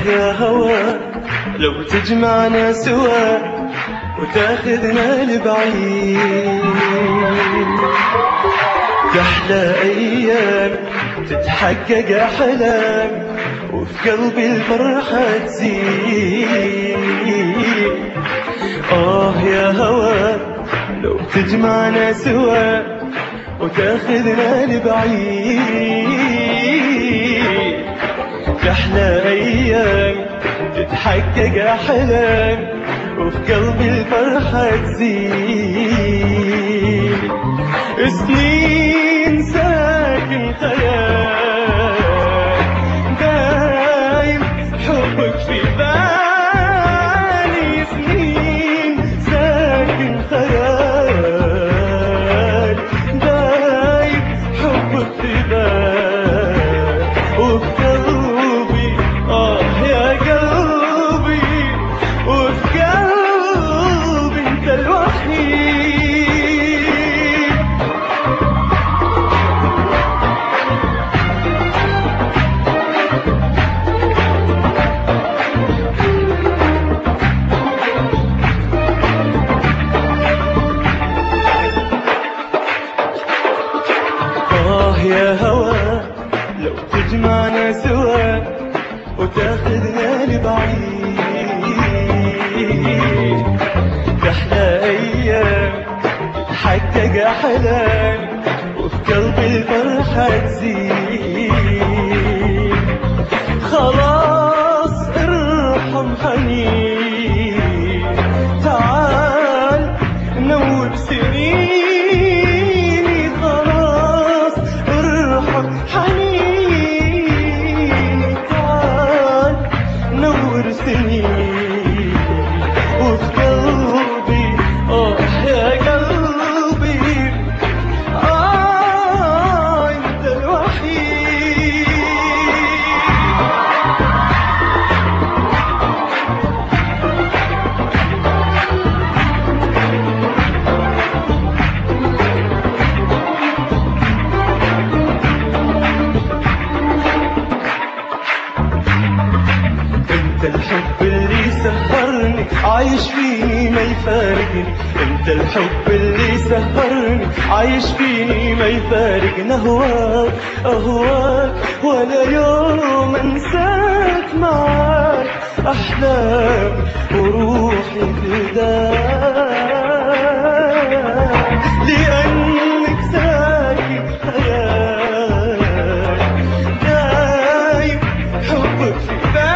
يا هوى لو تجمعنا سوا وتاخذنا لبعيد تحلى أيام تتحقق أحلام وفي قلبي الفرحة تزيد آه يا هوى لو تجمعنا سوا وتاخذنا لبعيد تحلى أيام تتحقق أحلام وفي قلبي الفرحة تزيد سنين ساكن خيال دايم حبك في بالي سنين ساكن خيال دايم حبك في بالي وفي قلبي آه يا قلبي وفي قلبي انت الوحيد آه يا هوى لو تجمعنا سوا وتاخذنا لبعيد تحلى أيام تحقق أحلام وفي قلبي الفرحة تزيد خلاص ارحم حنين تعال نوب سنيني خلاص ارحم حنيني تعال نور سنيني وفي قلبي اه يا قلبي آه انت الوحيد انت الحب اللي سهرني عايش فيني ما يفارقني انت الحب اللي سهرني عايش فيني ما يفارقني اهواك اهواك ولا يوم انساك معاك احلام وروحي فداك لانك ساكن خيال دايم حبك في بالي